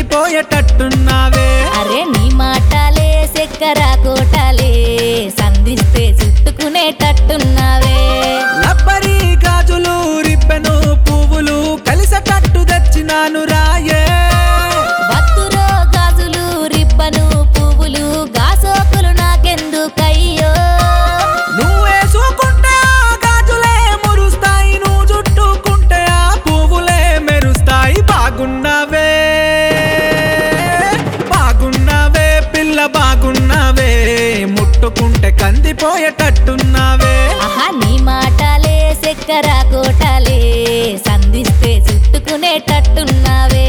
కందిపోయేటట్టున్నావే అరే నీ మాటలే చక్కెర కోటలే సంధిస్తే చుట్టుకునేటట్టున్నావే లబ్బరి గాజులు రిబ్బెను పువ్వులు కలిసేటట్టు తెచ్చినాను రాయే వత్తురో గాజులు రిబ్బను పువ్వులు గాసోకులు నాకెందుకయ్యో నువ్వేసుకుంటే ఆ గాజులే మురుస్తాయి నువ్వు చుట్టుకుంటే ఆ పువ్వులే మెరుస్తాయి బాగున్నావే బాగున్నావే పిల్ల బాగున్నావే ముట్టుకుంటే కందిపోయేటట్టున్నావే ఆహా నీ మాటలే చక్కెర కోటలే సంధిస్తే చుట్టుకునేటట్టున్నావే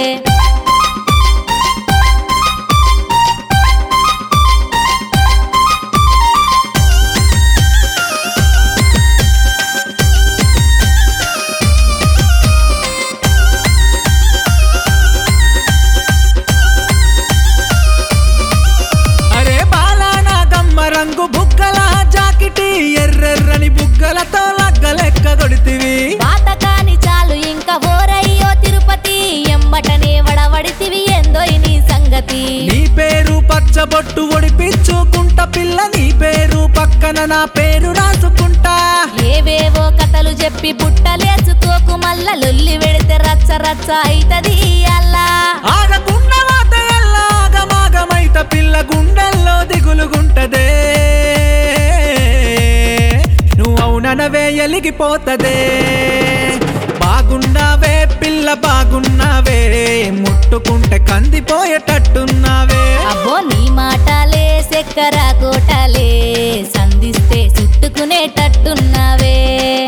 అరే బాలానా గమ్మ రంగు బుగ్గల జాకిటి ఎర్రెర్రని బుగ్గలతో లగ్గలెక్క కొడితివి పాతకాని చాలు ఇంకా ఓరయ్యో తిరుపతి ఎంబటనే వడవడితివి ఏందో నీ సంగతి నీ పేరు పచ్చబొట్టు ఒడిపించుకుంటా పిల్ల నీ పేరు పక్కన నా పేరు రాసుకుంటా ఏవేవో కథలు చెప్పి బుట్టలేసుకోకు మల్ల లొల్లి వెడితే రచ్చ రచ్చ అయితది అల్లా ఆగకుండా వాత ఎల్లాగమాగమైత పిల్ల గుండెల్లో దిగులుగుంటదే నువ్వు అవుననవే ఎలిగిపోతదే బాగున్నావే పిల్ల బాగున్నావే ముట్టుకుంటే కందిపోయేటట్టున్నావే అబ్బో నీ మాటలే చక్కెర కోటలే సంధిస్తే చుట్టుకునేటట్టున్నావే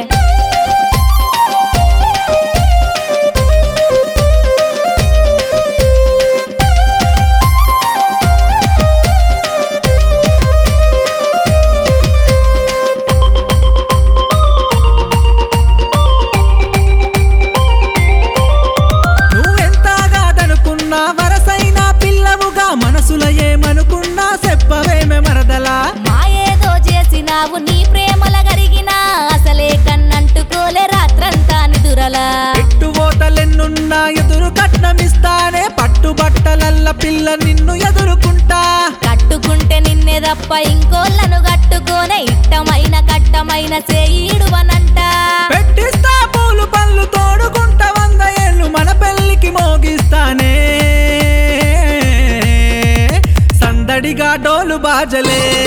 నువ్వెంతగాదనుకున్నా వరసైన పిల్లవుగా మనసుల ఏమనుకున్నా చెప్పవేమే మరదలా మాయేదో చేసినావు నీ ప్రేమల గరిగినా అసలే కన్నంటుకోలే రాత్రంతా నిదురలా ఎట్టుబోతలెన్నున్నా ఎదురు కట్నమిస్తానే పట్టుబట్టలల్ల పిల్ల నిన్ను ఎదురుకుంటా కట్టుకుంటే నిన్నే తప్ప ఇంకోళ్ళను కట్టుకోనే ఇట్టమైన కట్టమైన చేయిడువనంట పెట్టిస్తా పూలు పళ్ళు తోడుకుంటా వంద ఏళ్ళు మన పెళ్ళికి మోగిస్తానే సందడిగా డోలు బాజలే